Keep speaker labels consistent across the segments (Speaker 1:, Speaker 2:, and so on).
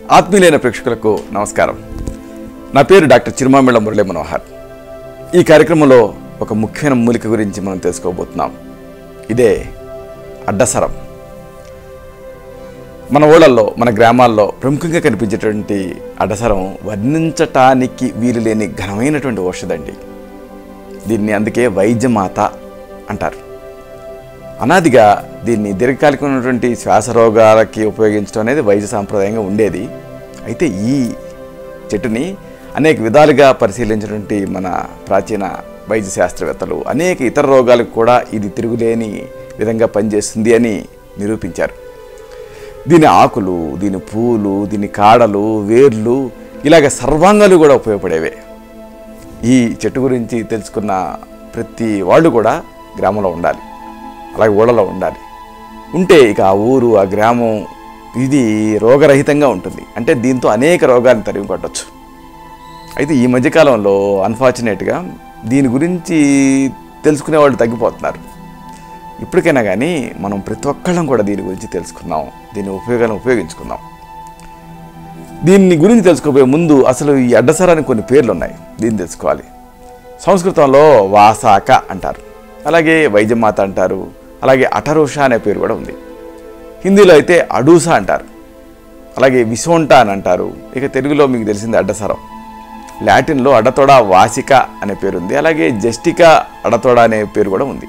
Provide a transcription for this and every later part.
Speaker 1: ఆత్మీయులైన ప్రేక్షకులకు నమస్కారం నా పేరు డాక్టర్ చిరుమామిళ్ళ మురళీ మనోహర్ ఈ కార్యక్రమంలో ఒక ముఖ్యమైన మూలిక గురించి మనం తెలుసుకోబోతున్నాం ఇదే అడ్డసరం మన ఊళ్ళల్లో మన గ్రామాల్లో ప్రముఖంగా కనిపించేటువంటి అడ్డసరం వర్ణించటానికి వీలు లేని ఘనమైనటువంటి ఔషధండి దీన్ని అందుకే వైద్యమాత అంటారు అనాదిగా దీన్ని దీర్ఘకాలికమైనటువంటి శ్వాస రోగాలకి ఉపయోగించడం అనేది వైద్య సాంప్రదాయంగా ఉండేది అయితే ఈ చెట్టుని అనేక విధాలుగా పరిశీలించినటువంటి మన ప్రాచీన వైద్య శాస్త్రవేత్తలు అనేక ఇతర రోగాలకు కూడా ఇది తిరుగులేని విధంగా పనిచేస్తుంది అని నిరూపించారు దీని ఆకులు దీని పూలు దీని కాడలు వేర్లు ఇలాగ సర్వాంగాలు కూడా ఉపయోగపడేవే ఈ చెట్టు గురించి తెలుసుకున్న ప్రతి వాళ్ళు కూడా గ్రామంలో ఉండాలి అలాగే ఊళ్ళలో ఉండాలి ఉంటే ఇక ఆ ఊరు ఆ గ్రామం ఇది రోగరహితంగా ఉంటుంది అంటే దీంతో అనేక రోగాలను తరిమి కొట్టచ్చు అయితే ఈ మధ్యకాలంలో అన్ఫార్చునేట్గా దీని గురించి తెలుసుకునే వాళ్ళు తగ్గిపోతున్నారు ఇప్పటికైనా కానీ మనం ప్రతి ఒక్కళ్ళం కూడా దీని గురించి తెలుసుకుందాం దీని ఉపయోగాలను ఉపయోగించుకుందాం దీన్ని గురించి తెలుసుకోబోయే ముందు అసలు ఈ అడ్డసరానికి కొన్ని పేర్లు ఉన్నాయి దీన్ని తెలుసుకోవాలి సంస్కృతంలో వాసాక అంటారు అలాగే వైద్యమాత అంటారు అలాగే అటరోష అనే పేరు కూడా ఉంది హిందీలో అయితే అడూస అంటారు అలాగే విసోంట అని అంటారు ఇక తెలుగులో మీకు తెలిసింది అడ్డసరం లాటిన్లో అడతోడ వాసిక అనే పేరు ఉంది అలాగే జస్టిక అడతోడ అనే పేరు కూడా ఉంది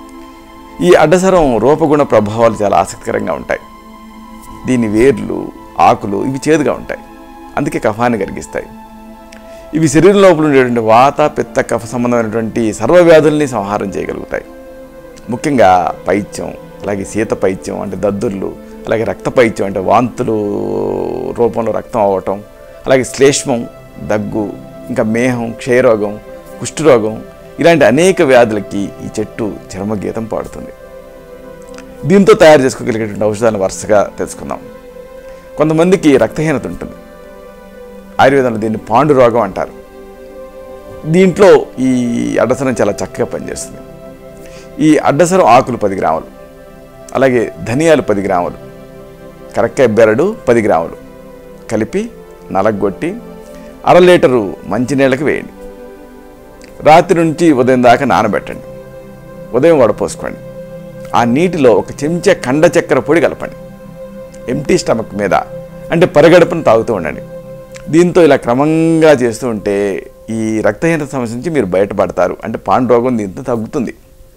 Speaker 1: ఈ అడ్డసరం రూపగుణ ప్రభావాలు చాలా ఆసక్తికరంగా ఉంటాయి దీని వేర్లు ఆకులు ఇవి చేదుగా ఉంటాయి అందుకే కఫాన్ని కలిగిస్తాయి ఇవి శరీరం లోపల ఉండేటువంటి వాత పిత్త కఫ సంబంధమైనటువంటి సర్వవ్యాధుల్ని సంహారం చేయగలుగుతాయి ముఖ్యంగా పైత్యం అలాగే శీత పైత్యం అంటే దద్దుర్లు అలాగే రక్త పైత్యం అంటే వాంతులు రూపంలో రక్తం అవ్వటం అలాగే శ్లేష్మం దగ్గు ఇంకా మేహం క్షయరోగం కుష్ఠరోగం ఇలాంటి అనేక వ్యాధులకి ఈ చెట్టు చర్మగీతం పాడుతుంది దీంతో తయారు చేసుకోగలిగేటువంటి ఔషధాలను వరుసగా తెలుసుకుందాం కొంతమందికి రక్తహీనత ఉంటుంది ఆయుర్వేదంలో దీన్ని పాండు రోగం అంటారు దీంట్లో ఈ అడ్డసరం చాలా చక్కగా పనిచేస్తుంది ఈ అడ్డసరం ఆకులు పది గ్రాములు అలాగే ధనియాలు పది గ్రాములు కరక్కాయ బెరడు పది గ్రాములు కలిపి నలగొట్టి అర లీటరు మంచినీళ్ళకి వేయండి రాత్రి నుంచి ఉదయం దాకా నానబెట్టండి ఉదయం వడపోసుకోండి ఆ నీటిలో ఒక చెంచా కండ చక్కెర పొడి కలపండి ఎంటీ స్టమక్ మీద అంటే పరిగడుపును తాగుతూ ఉండండి దీంతో ఇలా క్రమంగా చేస్తూ ఉంటే ఈ రక్తహీనత సమస్య నుంచి మీరు బయటపడతారు అంటే పాండు రోగం దీంతో తగ్గుతుంది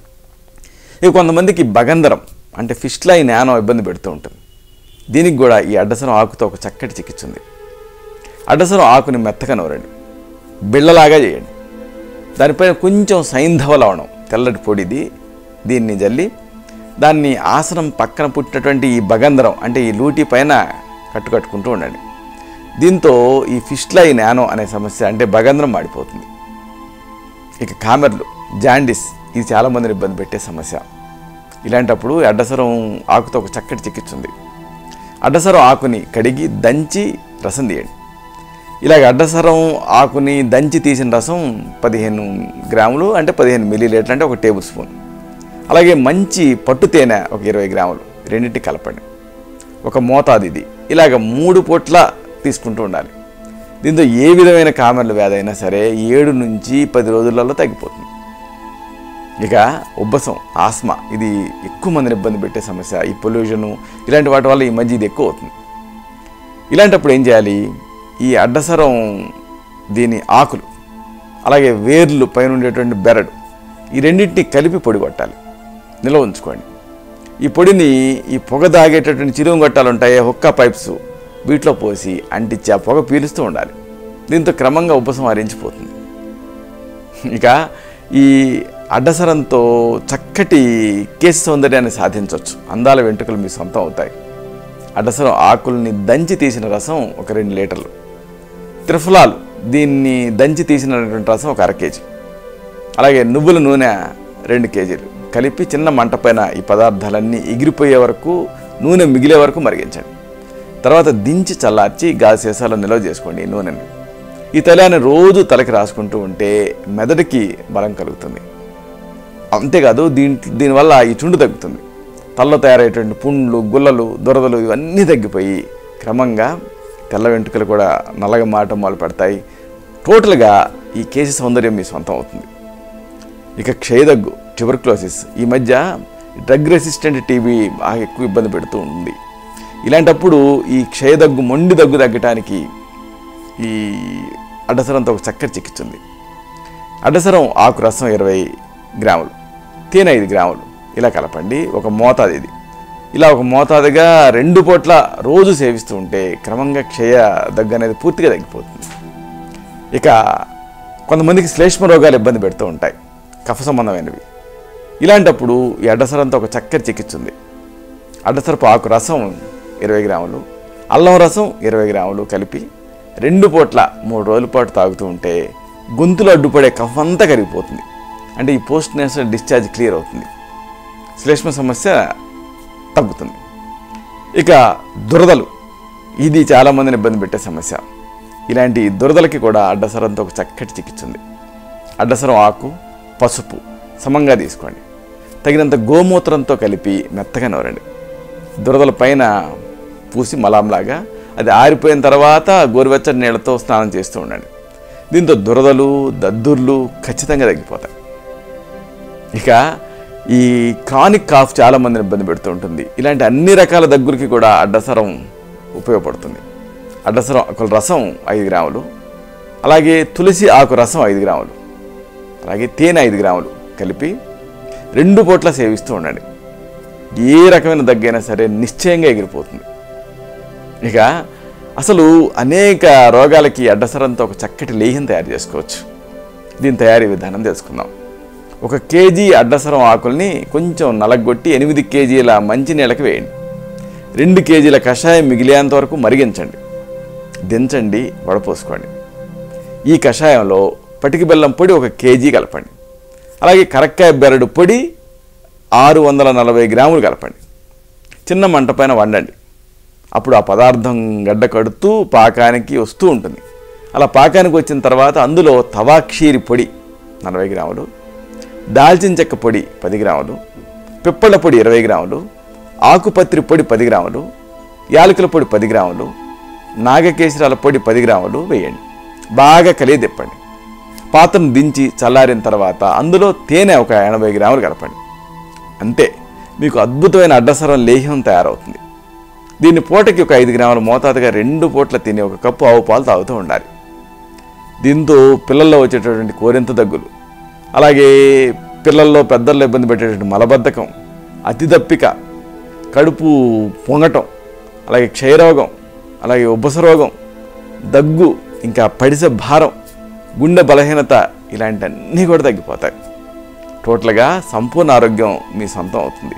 Speaker 1: ఇక కొంతమందికి బగంధరం అంటే ఫిష్లై నానో ఇబ్బంది పెడుతూ ఉంటుంది దీనికి కూడా ఈ అడ్డసరం ఆకుతో ఒక చక్కటి చికిత్స ఉంది అడ్డసరం ఆకుని మెత్తగా నూరండి బిళ్ళలాగా చేయండి దానిపైన కొంచెం సైంధవ లవణం తెల్లటి పొడిది దీన్ని జల్లి దాన్ని ఆసనం పక్కన పుట్టినటువంటి ఈ బగంధరం అంటే ఈ లూటి పైన కట్టుకట్టుకుంటూ ఉండండి దీంతో ఈ ఫిష్లై నానో అనే సమస్య అంటే బగంధరం మాడిపోతుంది ఇక కామెర్లు జాండిస్ ఇది చాలామందిని ఇబ్బంది పెట్టే సమస్య ఇలాంటప్పుడు అడ్డసరం ఆకుతో ఒక చక్కటి చికిత్స ఉంది అడ్డసరం ఆకుని కడిగి దంచి రసం తీయండి ఇలాగ అడ్డసరం ఆకుని దంచి తీసిన రసం పదిహేను గ్రాములు అంటే పదిహేను మిల్లీ లీటర్ అంటే ఒక టేబుల్ స్పూన్ అలాగే మంచి పట్టు తేనె ఒక ఇరవై గ్రాములు రెండింటి కలపండి ఒక మోతాదు ఇది ఇలాగ మూడు పూట్ల తీసుకుంటూ ఉండాలి దీంతో ఏ విధమైన కామెర్ల వ్యాధి అయినా సరే ఏడు నుంచి పది రోజులలో తగ్గిపోతుంది ఇక ఉబ్బసం ఆస్మా ఇది ఎక్కువ మందిని ఇబ్బంది పెట్టే సమస్య ఈ పొల్యూషను ఇలాంటి వాటి వల్ల ఈ మధ్య ఇది ఎక్కువ అవుతుంది ఇలాంటప్పుడు ఏం చేయాలి ఈ అడ్డసరం దీని ఆకులు అలాగే వేర్లు పైన ఉండేటువంటి బెరడు ఈ రెండింటిని కలిపి పొడి కొట్టాలి నిల్వ ఉంచుకోండి ఈ పొడిని ఈ పొగ దాగేటటువంటి చిరువు గొట్టాలు ఉంటాయి హుక్కా పైప్స్ వీటిలో పోసి అంటించి ఆ పొగ పీలుస్తూ ఉండాలి దీంతో క్రమంగా ఉపసం హరించిపోతుంది ఇక ఈ అడ్డసరంతో చక్కటి కేసు సౌందర్యాన్ని సాధించవచ్చు అందాల వెంట్రుకలు మీ సొంతం అవుతాయి అడ్డసరం ఆకుల్ని దంచి తీసిన రసం ఒక రెండు లీటర్లు త్రిఫలాలు దీన్ని దంచి తీసినటువంటి రసం ఒక అర కేజీ అలాగే నువ్వుల నూనె రెండు కేజీలు కలిపి చిన్న మంట పైన ఈ పదార్థాలన్నీ ఎగిరిపోయే వరకు నూనె మిగిలే వరకు మరిగించండి తర్వాత దించి చల్లార్చి గాజు సీసాలో నిల్వ చేసుకోండి ఈ నూనెని ఈ తైలాన్ని రోజు తలకి రాసుకుంటూ ఉంటే మెదడుకి బలం కలుగుతుంది అంతేకాదు దీంట్లో దీనివల్ల ఈ చుండు తగ్గుతుంది తలలో తయారయ్యేటువంటి పుండ్లు గుల్లలు దురదలు ఇవన్నీ తగ్గిపోయి క్రమంగా తెల్ల వెంట్రుకలు కూడా నల్లగా మాటం మొదలు పెడతాయి టోటల్గా ఈ కేసు సౌందర్యం మీ సొంతం అవుతుంది ఇక క్షయదగ్గు ట్యూబర్క్లోసిస్ ఈ మధ్య డ్రగ్ రెసిస్టెంట్ టీబీ బాగా ఎక్కువ ఇబ్బంది పెడుతూ ఉంది ఇలాంటప్పుడు ఈ క్షయదగ్గు మొండి దగ్గు తగ్గటానికి ఈ అడ్డసరంతో ఒక చక్కెర చికిత్స ఉంది అడ్డసరం ఆకు రసం ఇరవై గ్రాములు తేనె ఐదు గ్రాములు ఇలా కలపండి ఒక మోతాదు ఇది ఇలా ఒక మోతాదుగా రెండు పూట్ల రోజు సేవిస్తూ ఉంటే క్రమంగా క్షయ దగ్గు అనేది పూర్తిగా తగ్గిపోతుంది ఇక కొంతమందికి శ్లేష్మ రోగాలు ఇబ్బంది పెడుతూ ఉంటాయి కఫ సంబంధమైనవి ఇలాంటప్పుడు ఈ అడ్డసరంతో ఒక చక్కెర చికిత్స ఉంది అడ్డసరపు ఆకు రసం ఇరవై గ్రాములు అల్లం రసం ఇరవై గ్రాములు కలిపి రెండు పూట్ల మూడు రోజుల పాటు తాగుతూ ఉంటే గొంతులో అడ్డుపడే కఫ అంతా కరిగిపోతుంది అంటే ఈ పోస్ట్ నేషనల్ డిశ్చార్జ్ క్లియర్ అవుతుంది శ్లేష్మ సమస్య తగ్గుతుంది ఇక దురదలు ఇది చాలామందిని ఇబ్బంది పెట్టే సమస్య ఇలాంటి దురదలకి కూడా అడ్డసరంతో ఒక చక్కటి చికిత్స ఉంది అడ్డసరం ఆకు పసుపు సమంగా తీసుకోండి తగినంత గోమూత్రంతో కలిపి మెత్తగా నవరండి దురదల పైన పూసి మలాంలాగా అది ఆరిపోయిన తర్వాత గోరువెచ్చని నీళ్ళతో స్నానం చేస్తూ ఉండండి దీంతో దురదలు దద్దుర్లు ఖచ్చితంగా తగ్గిపోతాయి ఇక ఈ క్రానిక్ కాఫ్ చాలా మందిని ఇబ్బంది పెడుతూ ఉంటుంది ఇలాంటి అన్ని రకాల దగ్గులకి కూడా అడ్డసరం ఉపయోగపడుతుంది అడ్డసరం ఆకుల రసం ఐదు గ్రాములు అలాగే తులసి ఆకు రసం ఐదు గ్రాములు అలాగే తేనె ఐదు గ్రాములు కలిపి రెండు పూట్ల సేవిస్తూ ఉండండి ఏ రకమైన దగ్గైనా సరే నిశ్చయంగా ఎగిరిపోతుంది ఇక అసలు అనేక రోగాలకి అడ్డసరంతో ఒక చక్కటి లేహ్యం తయారు చేసుకోవచ్చు దీని తయారీ విధానం తెలుసుకుందాం ఒక కేజీ అడ్డసరం ఆకుల్ని కొంచెం నలగొట్టి ఎనిమిది కేజీల మంచినీళ్ళకి వేయండి రెండు కేజీల కషాయం మిగిలేంత వరకు మరిగించండి దించండి వడపోసుకోండి ఈ కషాయంలో పటికి బెల్లం పొడి ఒక కేజీ కలపండి అలాగే కరక్కాయ బెరడు పొడి ఆరు వందల నలభై గ్రాములు కలపండి చిన్న మంట పైన వండండి అప్పుడు ఆ పదార్థం గడ్డ కడుతూ పాకానికి వస్తూ ఉంటుంది అలా పాకానికి వచ్చిన తర్వాత అందులో తవాక్షీరి పొడి నలభై గ్రాములు దాల్చిన చెక్క పొడి పది గ్రాములు పిప్పళ్ళ పొడి ఇరవై గ్రాములు ఆకుపత్రి పొడి పది గ్రాములు యాలకుల పొడి పది గ్రాములు నాగకేశరాల పొడి పది గ్రాములు వేయండి బాగా కలిగి తిప్పండి పాత్రను దించి చల్లారిన తర్వాత అందులో తేనె ఒక ఎనభై గ్రాములు కలపండి అంతే మీకు అద్భుతమైన అడ్డసరం లేహ్యం తయారవుతుంది దీన్ని పూటకి ఒక ఐదు గ్రాముల మోతాదుగా రెండు పూట్ల తిని ఒక కప్పు ఆవు పాలు తాగుతూ ఉండాలి దీంతో పిల్లల్లో వచ్చేటటువంటి కోరింత దగ్గులు అలాగే పిల్లల్లో పెద్దల్లో ఇబ్బంది పెట్టేటువంటి మలబద్ధకం అతి దప్పిక కడుపు పొంగటం అలాగే క్షయరోగం అలాగే ఉబ్బస రోగం దగ్గు ఇంకా పడిసె భారం గుండె బలహీనత ఇలాంటివన్నీ కూడా తగ్గిపోతాయి టోటల్గా సంపూర్ణ ఆరోగ్యం మీ సొంతం అవుతుంది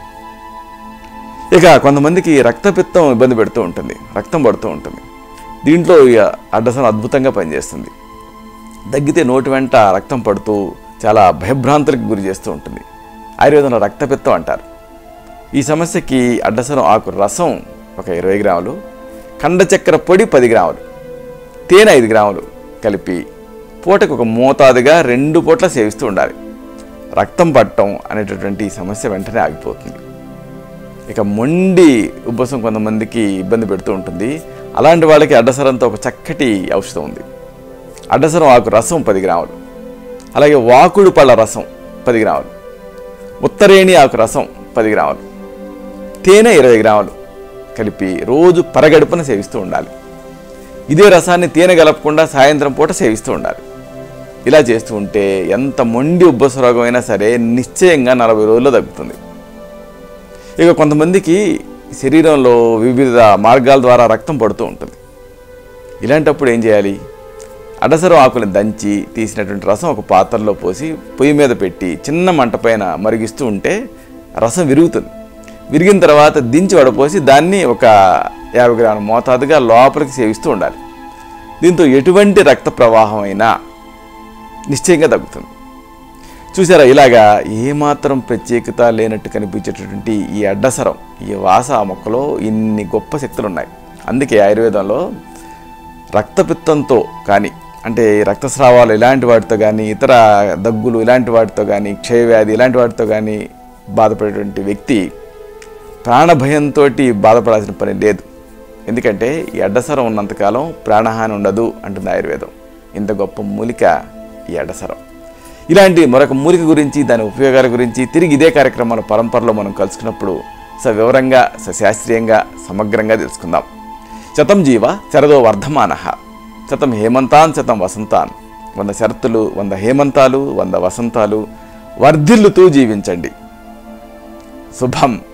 Speaker 1: ఇక కొంతమందికి రక్తపిత్తం ఇబ్బంది పెడుతూ ఉంటుంది రక్తం పడుతూ ఉంటుంది దీంట్లో ఈ అడ్డసం అద్భుతంగా పనిచేస్తుంది దగ్గితే నోటి వెంట రక్తం పడుతూ చాలా భయభ్రాంతులకు గురి చేస్తూ ఉంటుంది ఆయుర్వేదంలో రక్తపిత్తం అంటారు ఈ సమస్యకి అడ్డసరం ఆకు రసం ఒక ఇరవై గ్రాములు కండ చక్కెర పొడి పది గ్రాములు తేనె ఐదు గ్రాములు కలిపి పూటకు ఒక మోతాదుగా రెండు పూట్ల సేవిస్తూ ఉండాలి రక్తం పట్టడం అనేటటువంటి ఈ సమస్య వెంటనే ఆగిపోతుంది ఇక మొండి ఉబ్బసం కొంతమందికి ఇబ్బంది పెడుతూ ఉంటుంది అలాంటి వాళ్ళకి అడ్డసరంతో ఒక చక్కటి ఔషధం ఉంది అడ్డసరం ఆకు రసం పది గ్రాములు అలాగే వాకుడు పళ్ళ రసం పది గ్రాములు ఉత్తరేణి ఆకు రసం పది గ్రాములు తేనె ఇరవై గ్రాములు కలిపి రోజు పరగడుపున సేవిస్తూ ఉండాలి ఇదే రసాన్ని తేనె కలపకుండా సాయంత్రం పూట సేవిస్తూ ఉండాలి ఇలా చేస్తూ ఉంటే ఎంత మొండి ఉబ్బస రోగం అయినా సరే నిశ్చయంగా నలభై రోజుల్లో తగ్గుతుంది ఇక కొంతమందికి శరీరంలో వివిధ మార్గాల ద్వారా రక్తం పడుతూ ఉంటుంది ఇలాంటప్పుడు ఏం చేయాలి అడసరం ఆకులను దంచి తీసినటువంటి రసం ఒక పాత్రలో పోసి పొయ్యి మీద పెట్టి చిన్న మంట పైన మరిగిస్తూ ఉంటే రసం విరుగుతుంది విరిగిన తర్వాత దించి వడపోసి దాన్ని ఒక యాభై గ్రాముల మోతాదుగా లోపలికి సేవిస్తూ ఉండాలి దీంతో ఎటువంటి రక్త ప్రవాహం అయినా నిశ్చయంగా తగ్గుతుంది చూసారా ఇలాగా ఏమాత్రం ప్రత్యేకత లేనట్టు కనిపించేటటువంటి ఈ అడ్డసరం ఈ వాస మొక్కలో ఇన్ని గొప్ప శక్తులు ఉన్నాయి అందుకే ఆయుర్వేదంలో రక్తపిత్తంతో కానీ అంటే రక్తస్రావాలు ఇలాంటి వాటితో కానీ ఇతర దగ్గులు ఇలాంటి వాటితో కానీ క్షయవ్యాధి ఇలాంటి వాటితో కానీ బాధపడేటువంటి వ్యక్తి ప్రాణభయంతో బాధపడాల్సిన పని లేదు ఎందుకంటే ఈ అడ్డసరం ఉన్నంతకాలం ప్రాణహాని ఉండదు అంటుంది ఆయుర్వేదం ఇంత గొప్ప మూలిక ఈ అడ్డసరం ఇలాంటి మరొక మూలిక గురించి దాని ఉపయోగాల గురించి తిరిగి ఇదే కార్యక్రమాల పరంపరలో మనం కలుసుకున్నప్పుడు సవివరంగా సశాస్త్రీయంగా సమగ్రంగా తెలుసుకుందాం శతం జీవ శరదో వర్ధమాన శతం హేమంతాన్ శతం వసంతాన్ వంద శరత్తులు వంద హేమంతాలు వంద వసంతాలు వర్ధిల్లుతూ జీవించండి శుభం